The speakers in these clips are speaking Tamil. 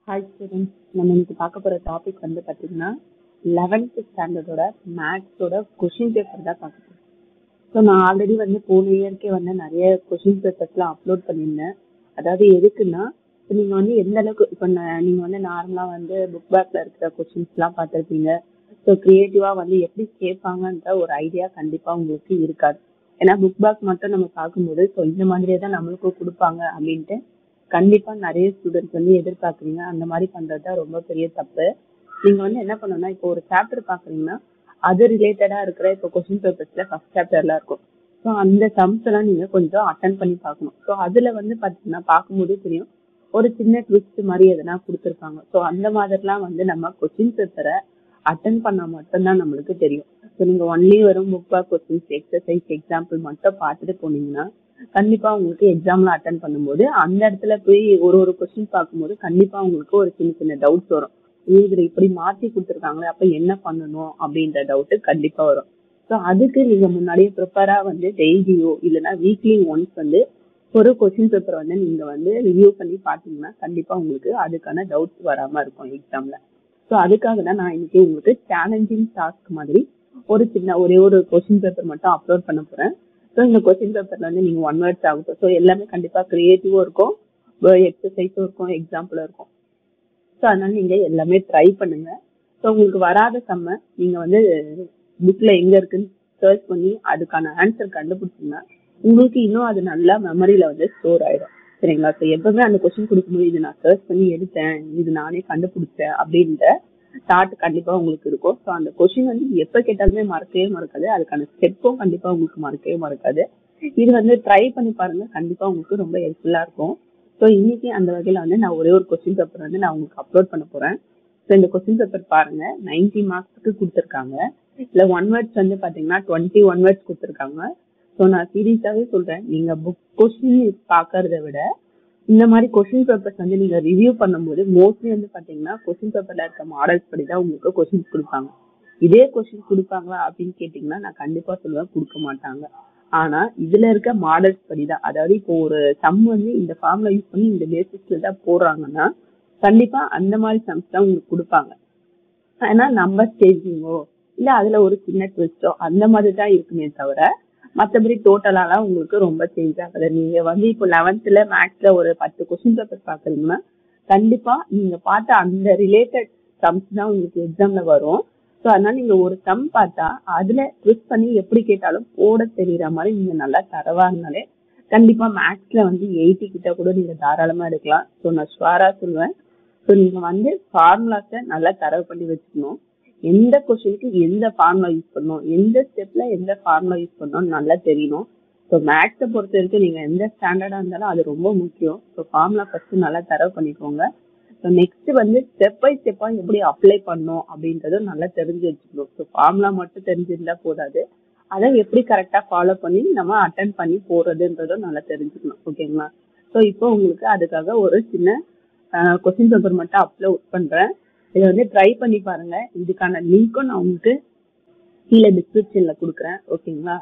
ஹாய் ஸ்டூடெண்ட்ஸ் நம்ம இன்னைக்கு பார்க்க போற டாபிக் வந்து பாத்தீங்கன்னா லெவன்த் ஸ்டாண்டர்டோட மேத்ஸோட கொஷின் பேப்பர் தான் பார்க்க போறோம் ஸோ நான் ஆல்ரெடி வந்து போன இயர்க்கே வந்து நிறைய கொஷின் பேப்பர்ஸ்லாம் அப்லோட் பண்ணியிருந்தேன் அதாவது எதுக்குன்னா இப்போ நீங்க வந்து எந்த அளவுக்கு இப்போ நீங்க வந்து நார்மலா வந்து புக் பேக்ல இருக்கிற கொஷின்ஸ்லாம் பார்த்துருப்பீங்க ஸோ கிரியேட்டிவா வந்து எப்படி கேட்பாங்கன்ற ஒரு ஐடியா கண்டிப்பா உங்களுக்கு இருக்காது ஏன்னா புக் பேக் மட்டும் நம்ம பார்க்கும்போது ஸோ இந்த மாதிரியே தான் நம்மளுக்கும் கொடுப்பாங்க அப்படின்ட்டு கண்டிப்பா நிறைய ஸ்டூடெண்ட்ஸ் வந்து எதிர்பார்க்குறீங்க அந்த மாதிரி பண்றது தான் ரொம்ப பெரிய தப்பு நீங்க வந்து என்ன பண்ணணும்னா இப்போ ஒரு சாப்டர் பாக்குறீங்கன்னா அது ரிலேட்டடா இருக்கிற இப்போ கொஸ்டின் பேப்பர்ஸ்ல ஃபர்ஸ்ட் சாப்டர்லாம் இருக்கும் ஸோ அந்த சம்ஸ் எல்லாம் நீங்க கொஞ்சம் அட்டன் பண்ணி பார்க்கணும் ஸோ அதுல வந்து பாத்தீங்கன்னா பார்க்கும்போதே தெரியும் ஒரு சின்ன ட்விஸ்ட் மாதிரி எதனா கொடுத்துருக்காங்க ஸோ அந்த மாதிரிலாம் வந்து நம்ம கொஸ்டின் பேப்பரை அட்டன் பண்ணா மட்டும்தான் நம்மளுக்கு தெரியும் ஸோ நீங்க ஒன்லி வரும் book back questions exercise example மட்டும் பார்த்துட்டு போனீங்கன்னா கண்டிப்பா உங்களுக்கு எக்ஸாம்ல அட்டன் பண்ணும்போது அந்த இடத்துல போய் ஒரு ஒரு கொஸ்டின் பார்க்கும்போது கண்டிப்பா உங்களுக்கு ஒரு சின்ன சின்ன டவுட்ஸ் வரும் இதுல இப்படி மாத்தி கொடுத்துருக்காங்களே அப்ப என்ன பண்ணணும் அப்படின்ற டவுட் கண்டிப்பா வரும் ஸோ அதுக்கு நீங்க முன்னாடியே ப்ரிப்பரா வந்து டெய்லியோ இல்லைன்னா வீக்லி ஒன்ஸ் வந்து ஒரு கொஸ்டின் பேப்பர் வந்து நீங்க வந்து ரிவ்யூ பண்ணி பாத்தீங்கன்னா கண்டிப்பா உங்களுக்கு அதுக்கான டவுட்ஸ் வராம இருக்கும் எக்ஸாம்ல ஸோ அதுக்காக தான் நான் இன்னைக்கு உங்களுக்கு சேலஞ்சிங் டாஸ்க் மாதிரி ஒரு சின்ன ஒரே ஒரு கொஸ்டின் பேப்பர் மட்டும் அப்லோட் பண்ண போறேன் ஸோ இந்த கொஸ்டின் பேப்பர்ல வந்து நீங்க ஒன் வேர்ட்ஸ் ஆகட்டும் ஸோ எல்லாமே கண்டிப்பா கிரியேட்டிவும் இருக்கும் எக்ஸசைஸும் இருக்கும் எக்ஸாம்பிளும் இருக்கும் ஸோ அதனால நீங்க எல்லாமே ட்ரை பண்ணுங்க ஸோ உங்களுக்கு வராத செம்ம நீங்க வந்து புக்ல எங்க இருக்குன்னு சர்ச் பண்ணி அதுக்கான ஆன்சர் கண்டுபிடிச்சீங்கன்னா உங்களுக்கு இன்னும் அது நல்லா மெமரியில வந்து ஸ்டோர் ஆயிடும் சரிங்களா ஸோ எப்பவுமே அந்த கொஸ்டின் கொடுக்கும்போது இது நான் சர்ச் பண்ணி எடுத்தேன் இது நானே கண்டுபிடிச்சேன் அப்படின்ற தாட் கண்டிப்பா உங்களுக்கு இருக்கும் ஸோ அந்த கொஸ்டின் வந்து எப்ப கேட்டாலுமே மறக்கவே மறக்காது அதுக்கான ஸ்டெப்பும் கண்டிப்பா உங்களுக்கு மறக்கவே மறக்காது இது வந்து ட்ரை பண்ணி பாருங்க கண்டிப்பா உங்களுக்கு ரொம்ப ஹெல்ப்ஃபுல்லா இருக்கும் ஸோ இன்னைக்கு அந்த வகையில வந்து நான் ஒரே ஒரு கொஸ்டின் பேப்பர் வந்து நான் உங்களுக்கு அப்லோட் பண்ண போறேன் ஸோ இந்த கொஸ்டின் பேப்பர் பாருங்க நைன்டி மார்க்ஸ்க்கு கொடுத்துருக்காங்க இல்ல ஒன் வேர்ட்ஸ் வந்து பாத்தீங்கன்னா டுவெண்ட்டி ஒன் வேர்ட்ஸ் கொடுத்துருக்காங்க ஸோ நான் சீரியஸாவே சொல்றேன் நீங்க புக் கொஸ்டின் பாக்குறத விட இந்த மாதிரி கொஸ்டின் பேப்பர்ஸ் வந்து நீங்க ரிவ்யூ பண்ணும்போது மோஸ்ட்லி வந்து பாத்தீங்கன்னா கொஸ்டின் பேப்பர்ல இருக்க மாடல்ஸ் படி தான் உங்களுக்கு கொஸ்டின்ஸ் கொடுப்பாங்க இதே கொஸ்டின் கொடுப்பாங்களா அப்படின்னு கேட்டீங்கன்னா நான் கண்டிப்பா சொல்லுவேன் கொடுக்க மாட்டாங்க ஆனா இதுல இருக்க மாடல்ஸ் படி தான் அதாவது இப்போ ஒரு சம் வந்து இந்த ஃபார்ம்ல யூஸ் பண்ணி இந்த பேசிஸ்ல தான் போடுறாங்கன்னா கண்டிப்பா அந்த மாதிரி சம்ஸ் தான் உங்களுக்கு கொடுப்பாங்க ஆனா நம்பர் சேஞ்சிங்கோ இல்ல அதுல ஒரு சின்ன ட்விஸ்டோ அந்த மாதிரி தான் இருக்குமே தவிர மற்றபடி டோட்டலாலாம் உங்களுக்கு ரொம்ப சேஞ்ச் ஆகுது நீங்க வந்து இப்போ லெவன்த்ல மேக்ஸ்ல ஒரு பத்து கொஸ்டின் பேப்பர் பாக்குறீங்கன்னா கண்டிப்பா நீங்க பார்த்த அந்த ரிலேட்டட் சம்ஸ் தான் உங்களுக்கு எக்ஸாம்ல வரும் ஸோ அதனால நீங்க ஒரு சம் பார்த்தா அதுல ட்விஸ்ட் பண்ணி எப்படி கேட்டாலும் போட தெரியற மாதிரி நீங்க நல்லா தரவா இருந்தாலே கண்டிப்பா மேக்ஸ்ல வந்து எயிட்டி கிட்ட கூட நீங்க தாராளமா எடுக்கலாம் ஸோ நான் ஷுவரா சொல்லுவேன் ஸோ நீங்க வந்து ஃபார்முலாஸை நல்லா தரவு பண்ணி வச்சுக்கணும் எந்த கொஸ்டினுக்கு எந்த ஃபார்முலா யூஸ் பண்ணணும் எந்த ஸ்டெப்ல எந்த ஃபார்முலா யூஸ் பண்ணணும் நல்லா தெரியணும் ஸோ மேக்ஸை பொறுத்த வரைக்கும் நீங்க எந்த ஸ்டாண்டர்டா இருந்தாலும் அது ரொம்ப முக்கியம் ஸோ ஃபார்முலா ஃபர்ஸ்ட் நல்லா தரவு பண்ணிக்கோங்க ஸோ நெக்ஸ்ட் வந்து ஸ்டெப் பை ஸ்டெப்பா எப்படி அப்ளை பண்ணணும் அப்படின்றதும் நல்லா தெரிஞ்சு வச்சுக்கணும் ஸோ ஃபார்முலா மட்டும் தெரிஞ்சிருந்தா போதாது அதை எப்படி கரெக்டா ஃபாலோ பண்ணி நம்ம அட்டன் பண்ணி போறதுன்றதும் நல்லா தெரிஞ்சுக்கணும் ஓகேங்களா ஸோ இப்போ உங்களுக்கு அதுக்காக ஒரு சின்ன கொஸ்டின் பேப்பர் மட்டும் அப்லோட் பண்றேன் இதை வந்து ட்ரை பண்ணி பாருங்க இதுக்கான லிங்க்கும் நான் உங்களுக்கு கீழே டிஸ்கிரிப்ஷன்ல கொடுக்குறேன் ஓகேங்களா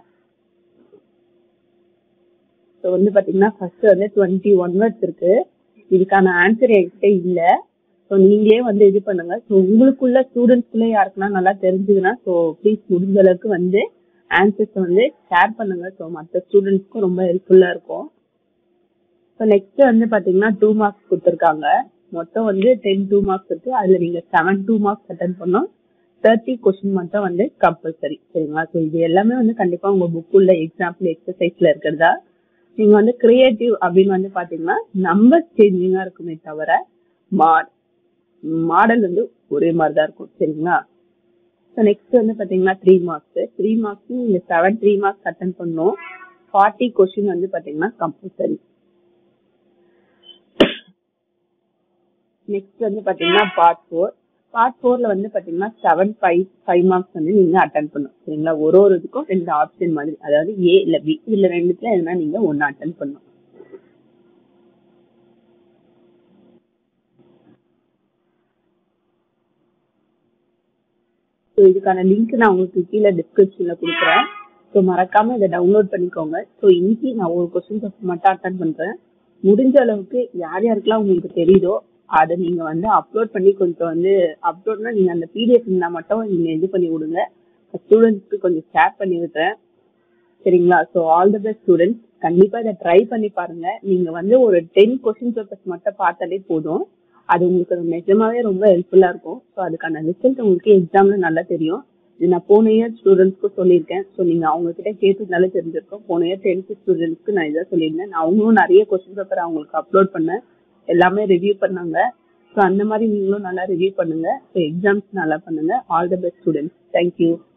ஸோ வந்து பாத்தீங்கன்னா ஃபர்ஸ்ட் வந்து டுவெண்ட்டி ஒன் வேர்ட்ஸ் இருக்கு இதுக்கான ஆன்சர் என்கிட்ட இல்ல ஸோ நீங்களே வந்து இது பண்ணுங்க ஸோ உங்களுக்குள்ள ஸ்டூடெண்ட்ஸ்குள்ள யாருக்குன்னா நல்லா தெரிஞ்சுதுன்னா ஸோ ப்ளீஸ் முடிஞ்ச அளவுக்கு வந்து ஆன்சர்ஸ் வந்து ஷேர் பண்ணுங்க ஸோ மற்ற ஸ்டூடெண்ட்ஸ்க்கும் ரொம்ப ஹெல்ப்ஃபுல்லா இருக்கும் ஸோ நெக்ஸ்ட் வந்து பாத்தீங்கன்னா டூ மார்க்ஸ் கொடுத்துருக்காங்க மொத்தம் வந்து டென் டூ மார்க்ஸ் இருக்கு அதுல நீங்க செவன் டூ மார்க்ஸ் அட்டன் பண்ணோம் தேர்ட்டி கொஸ்டின் மட்டும் வந்து கம்பல்சரி சரிங்களா ஸோ இது எல்லாமே வந்து கண்டிப்பா உங்க புக் உள்ள எக்ஸாம்பிள் எக்ஸசைஸ்ல இருக்கிறதா நீங்க வந்து கிரியேட்டிவ் அப்படின்னு வந்து பாத்தீங்கன்னா நம்பர் சேஞ்சிங்கா இருக்குமே தவிர மாடல் வந்து ஒரே மாதிரி தான் இருக்கும் சரிங்களா ஸோ நெக்ஸ்ட் வந்து பாத்தீங்கன்னா த்ரீ மார்க்ஸ் த்ரீ மார்க்ஸ் நீங்க செவன் த்ரீ மார்க்ஸ் அட்டன் பண்ணோம் ஃபார்ட்டி கொஸ்டின் வந்து பாத்தீங்கன்னா கம்பல்சரி நெக்ஸ்ட் வந்து பாத்தீங்கன்னா பார்ட் ஃபோர் பார்ட் ஃபோர்ல வந்து பாத்தீங்கன்னா செவன் ஃபைவ் ஃபைவ் மார்க்ஸ் வந்து நீங்க அட்டன் பண்ணும் சரிங்களா ஒரு ஒரு இதுக்கும் ரெண்டு ஆப்ஷன் மாதிரி அதாவது ஏ இல்ல பி இதுல ரெண்டுத்துல எதுனா நீங்க ஒன்னு அட்டன் பண்ணும் ஸோ இதுக்கான லிங்க் நான் உங்களுக்கு கீழே டிஸ்கிரிப்ஷன்ல கொடுக்குறேன் ஸோ மறக்காம இதை டவுன்லோட் பண்ணிக்கோங்க ஸோ இன்னைக்கு நான் ஒரு கொஸ்டின் பேப்பர் மட்டும் அட்டன் பண்றேன் முடிஞ்ச அளவுக்கு யார் யாருக்கெல்லாம் உங்களுக்கு தெரியுதோ அதை நீங்க வந்து அப்லோட் பண்ணி கொஞ்சம் வந்து அப்லோட்னா நீங்க அந்த பிடிஎஃப் இருந்தா மட்டும் நீங்க இது பண்ணி விடுங்க ஸ்டூடெண்ட்ஸ்க்கு கொஞ்சம் ஷேர் பண்ணி விடுறேன் சரிங்களா so all the best students கண்டிப்பா இதை ட்ரை பண்ணி பாருங்க நீங்க வந்து ஒரு டென் கொஸ்டின் பேப்பர்ஸ் மட்டும் பார்த்தாலே போதும் அது உங்களுக்கு அது நிஜமாவே ரொம்ப ஹெல்ப்ஃபுல்லா இருக்கும் ஸோ அதுக்கான ரிசல்ட் உங்களுக்கு எக்ஸாம்ல நல்லா தெரியும் இது நான் போன இயர் ஸ்டூடெண்ட்ஸ்க்கு சொல்லியிருக்கேன் ஸோ நீங்க அவங்க கிட்ட கேட்டதுனால தெரிஞ்சிருக்கும் போன இயர் டென்த் ஸ்டூடெண்ட்ஸ்க்கு நான் இதான் சொல்லியிருந்தேன் நான் அவங்களும் நிறைய கொஸ்டின் பேப்பர் அவங்களுக்கு அப்லோட் பண்ணேன் எல்லாமே ரிவ்யூ பண்ணாங்க ஸோ அந்த மாதிரி நீங்களும் நல்லா ரிவ்யூ பண்ணுங்க ஸோ எக்ஸாம்ஸ் நல்லா பண்ணுங்க all the best students thank you